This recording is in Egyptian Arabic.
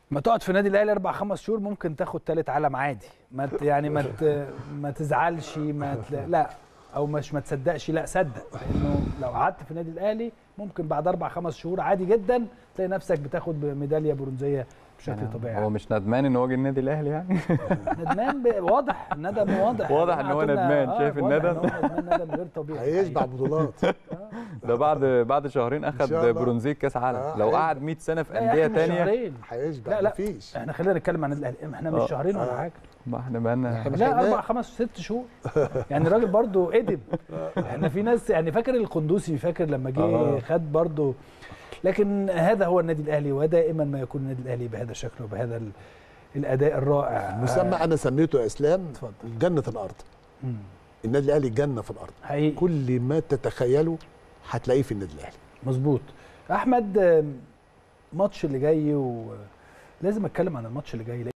ما تقعد في النادي الاهلي اربع خمس شهور ممكن تاخد تالت عالم عادي ما ت- يعني ما ت- ما تزعلش ما ت- لا او مش ما تصدقش لا صدق لانه لو قعدت في النادي الاهلي ممكن بعد اربع خمس شهور عادي جدا تلاقي نفسك بتاخد ميداليه برونزيه بشكل يعني طبيعي هو مش ندمان ان هو جه النادي الاهلي يعني ندمان ب... واضح الندم واضح واضح إن هو قعدنا- ندمان. شايف واضح إن الندم؟ هو ندمان ندم غير طبيعي هيشبع بطولات ده بعد بعد شهرين إن شاء اخد الله. برونزيه كاس عالم آه، لو هيبقى. قعد 100 سنه في لا يا انديه أخي مش تانية شهرين. هيشبع لا لا مفيش احنا خلينا نتكلم عن النادي الاهلي احنا آه. مش شهرين ولا آه. حاجه ما احنا بقالنا إحنا لا لحقناه. اربع خمس ست شهور يعني الراجل برضو قدم احنا في ناس يعني فاكر القندوسي فاكر لما جه آه. خد برضو لكن هذا هو النادي الاهلي ودائما ما يكون النادي الاهلي بهذا الشكل وبهذا ال- الاداء الرائع مسمى انا سميته يا اسلام اتفضل. جنه الارض مم. النادي الاهلي جنه في الارض حقيقي كل ما تتخيله هتلاقيه في النادي الاهلي مظبوط احمد آم، ماتش اللي جاي ولازم اتكلم عن الماتش اللي جاي